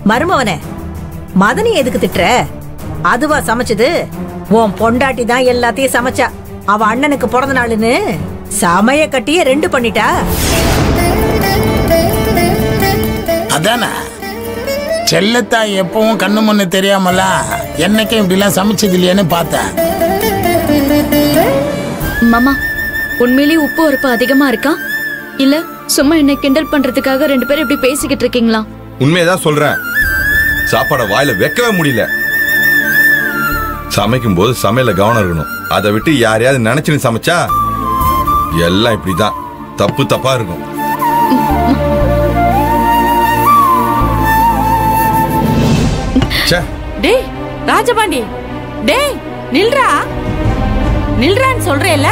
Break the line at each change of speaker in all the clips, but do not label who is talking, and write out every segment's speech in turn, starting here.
மருமவனே மதனி எதுக்கு திட்டுற அதுவா சமைச்சது உன் பொண்டாட்டி தான் எல்லாத்தையும் சமைச்சா அவ அண்ணனுக்கு பிறந்த நாளுன்னு சமைய கட்டியே ரெண்டு பண்ணிட்டா
அதானே செல்லத்தாய் எப்பவும் கண்ணு முன்னு தெரியாமல என்னைக்கும் இப்படிலாம் சமைச்சது இல்லையேன்னு பார்த்தேன்
மாமா உண்மையிலேயே உப்பு உரப்பு அதிகமா இருக்கா இல்ல சும்மா என்ன கிண்டல் பண்றதுக்காக ரெண்டு பேரும் இப்படி பேசிக்கிட்டு இருக்கீங்களா
உண்மையதான் சொல்றேன் சாப்பாட வாயில வைக்கவே முடியல சமைக்கும் போது சமையல கவனம் இருக்கணும் அதை விட்டு யாரையாவது நினைச்சுன்னு சமைச்சா எல்லாம் இப்படிதான் தப்பு தப்பா இருக்கும் ச்சே
டேய் ராஜபாண்டி டேய் நில்றா நில்றான்னு சொல்றேல்ல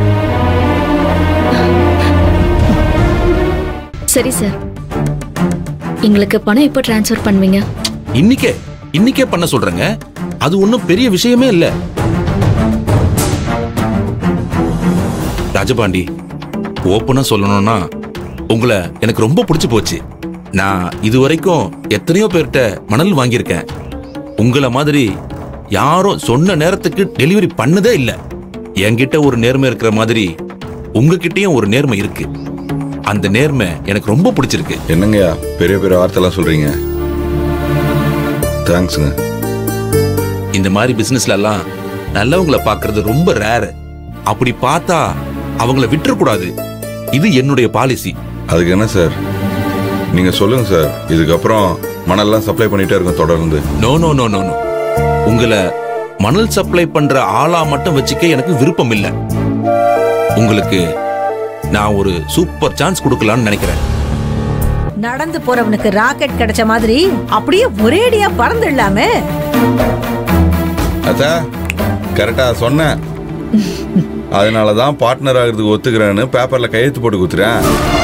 சரி சார் எங்களுக்கு பணம் எப்போ ட்ரான்ஸ்ஃபர் பண்ணுவீங்க
இன்னிக்கே இன்னிக்கே பண்ண சொல்றேங்க அது ஒண்ணும் பெரிய விஷயமே இல்ல ராஜபாண்டி ஓப்பனா சொல்லணும்னா உங்களை எனக்கு ரொம்ப பிடிச்சு போச்சு நான் இது வரைக்கும் எத்தனையோ பேர்கிட்ட மணல் வாங்கியிருக்கேன் உங்களை மாதிரி யாரும் சொன்ன நேரத்துக்கு டெலிவரி பண்ணதே இல்ல என்கிட்ட ஒரு நேர்மை இருக்கிற மாதிரி உங்ககிட்டயும் ஒரு நேர்மை இருக்கு அந்த நேர்மை எனக்கு ரொம்ப பிடிச்சிருக்கு
என்னங்கய்யா பெரிய பெரிய வார்த்தைலாம் சொல்றீங்க தேங்க்ஸுங்க
இந்த மாதிரி பிசினஸ்ல எல்லாம் நல்லவங்களை பார்க்கிறது ரொம்ப ரேர் அப்படி பார்த்தா அவங்கள விட்டுறக்கூடாது இது என்னுடைய பாலிசி
அதுக்கு என்ன சார் நீங்க சொல்லுங்க சார் இதுக்கப்புறம் மணல்லாம் சப்ளை பண்ணிட்டே இருக்கோம் தொடர்ந்து
no no no no no உங்களை மணல் சப்ளை பண்ற ஆளா மட்டும் வச்சுக்க எனக்கு விருப்பம் இல்ல உங்களுக்கு நான் ஒரு சூப்பர் சான்ஸ் கொடுக்கலாம்னு நினைக்கிறேன்
நடந்து போறவனுக்கு ராக்கெட் கிடைச்ச மாதிரி அப்படியே ஒரேடியா பறந்துடலாமே
அத்தா கரெக்டா சொன்னேன் அதனால தான் பார்ட்னர் ஆகிறதுக்கு ஒத்துக்கிறேன்னு பேப்பர்ல கையெழுத்து போட்டு குத்துறேன்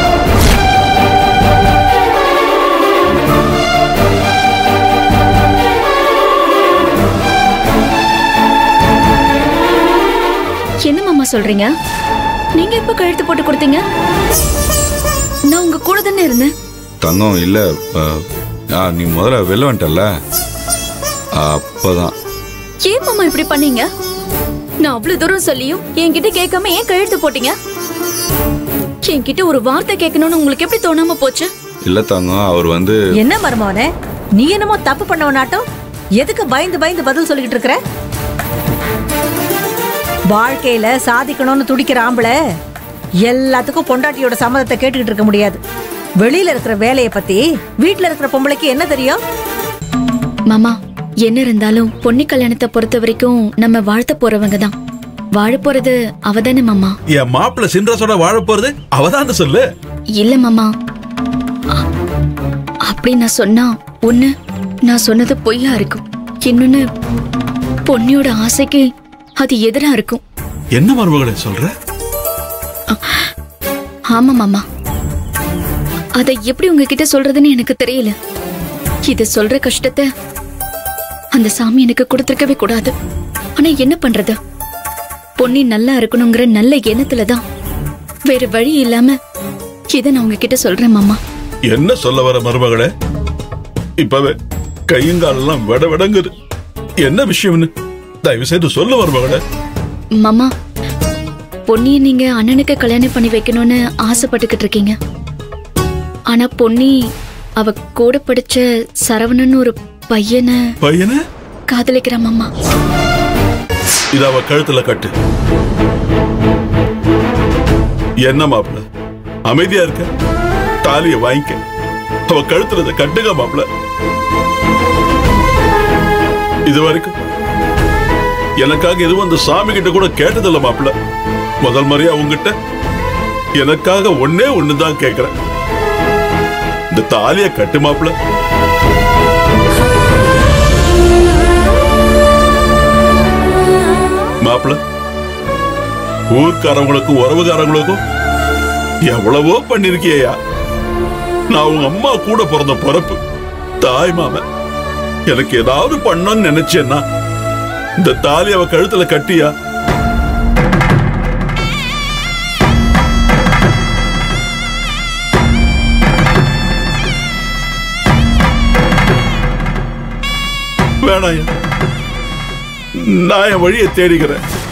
என்ன மாமா சொல்றீங்க நீங்க எப்ப கழுத்து போட்டு கொடுத்தீங்க நான் உங்க கூட தானே இருந்தேன்
தங்கம் இல்ல அஹ், ஆ, நீ முதல்ல வெளில வந்துட்டல்ல அப்பதான்
ஏன் மாமா இப்படி பண்ணீங்க நான் அவ்வளவு தூரம் சொல்லியும் என்கிட்ட கேட்காம ஏன் கழுத்து போட்டீங்க என்கிட்ட ஒரு வார்த்தை கேட்கணும்னு உங்களுக்கு எப்படி தோணாம போச்சு
இல்ல தங்கம் அவர் வந்து
என்ன மருமவனே நீ என்னமோ தப்பு பண்ணவனாட்டம் எதுக்கு பயந்து பயந்து பதில் சொல்லிக்கிட்டு இருக்கிற வாழ்க்கையில சாதிக்கணும்னு துடிக்கிற ஆம்பளை எல்லாத்துக்கும் பொண்டாட்டியோட சம்மதத்தை கேட்டுக்கிட்டு இருக்க முடியாது வெளியில இருக்கிற வேலையை பத்தி வீட்ல இருக்கிற பொம்பளைக்கு என்ன தெரியும்
மாமா என்ன இருந்தாலும் பொன்னி கல்யாணத்தை பொறுத்த வரைக்கும் நம்ம வாழ்த்த போறவங்க தான் வாழ போறது அவதானே மாமா
என் மாப்பிள்ள சின்ரஸோட வாழ போறது அவதான் சொல்லு
இல்ல மாமா அ- அப்படி நான் சொன்னா ஒண்ணு நான் சொன்னது பொய்யா இருக்கும் இன்னொன்னு பொன்னியோட ஆசைக்கு அது எதிரா இருக்கும்
என்ன மருமகளை சொல்ற
ஆமா மாமா அதை எப்படி உங்ககிட்ட சொல்றதுன்னு எனக்கு தெரியல இத சொல்ற கஷ்டத்தை அந்த சாமி எனக்கு கொடுத்திருக்கவே கூடாது ஆனா என்ன பண்றது பொன்னி நல்லா இருக்கணுங்கிற நல்ல எண்ணத்துல தான் வேற வழி இல்லாம இத நான் உங்ககிட்ட சொல்றேன் மாமா
என்ன சொல்ல வர மருமகளே இப்பவே கையங்காலெல்லாம் விட விடங்குது என்ன விஷயம்னு தயவு செய்து சொல்ல மருமகளே
மாமா பொன்னியை நீங்க அண்ணனுக்கு கல்யாணம் பண்ணி வைக்கணும்னு ஆசைப்பட்டுக்கிட்டு இருக்கீங்க ஆனா பொன்னி அவ கூட படிச்ச சரவணன் ஒரு பையனை
பையனை
காதலிக்கிறா மாமா
இத அவ கழுத்துல கட்டு என்ன மாப்பிள அமைதியா இருக்க தாலிய வாங்கிக்க அவ கழுத்துல இதை கட்டுங்க மாப்பிள இது வரைக்கும் எனக்காக எதுவும் அந்த சாமி கிட்ட கூட கேட்டதில்ல மாப்பிள முதல் முறையா உங்ககிட்ட எனக்காக ஒன்னே ஒண்ணுதான் கேக்குறேன் இந்த தாலிய கட்டு மாப்பிள மாப்பிள ஊர்க்காரவங்களுக்கும் உறவுக்காரவங்களுக்கும் எவ்வளவோ பண்ணிருக்கியா நான் உங்க அம்மா கூட பிறந்த பிறப்பு தாய் மாமன் எனக்கு ஏதாவது பண்ணணும்னு நினைச்சேன்னா இந்த தாலி அவ கழுத்துல கட்டியா வேணாயா நான் என் வழியை தேடிக்கிறேன்